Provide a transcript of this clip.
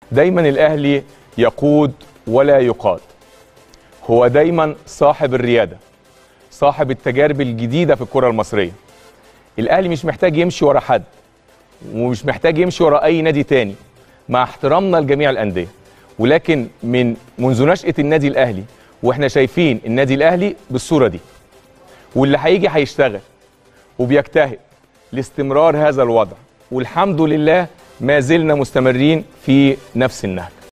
دايما الاهلي يقود ولا يقاد هو دايما صاحب الرياده صاحب التجارب الجديده في الكره المصريه الاهلي مش محتاج يمشي ورا حد ومش محتاج يمشي ورا اي نادي تاني مع احترامنا لجميع الانديه ولكن من منذ نشاه النادي الاهلي واحنا شايفين النادي الاهلي بالصوره دي واللي هيجي هيشتغل وبيجتهد لاستمرار هذا الوضع والحمد لله ما زلنا مستمرين في نفس النهج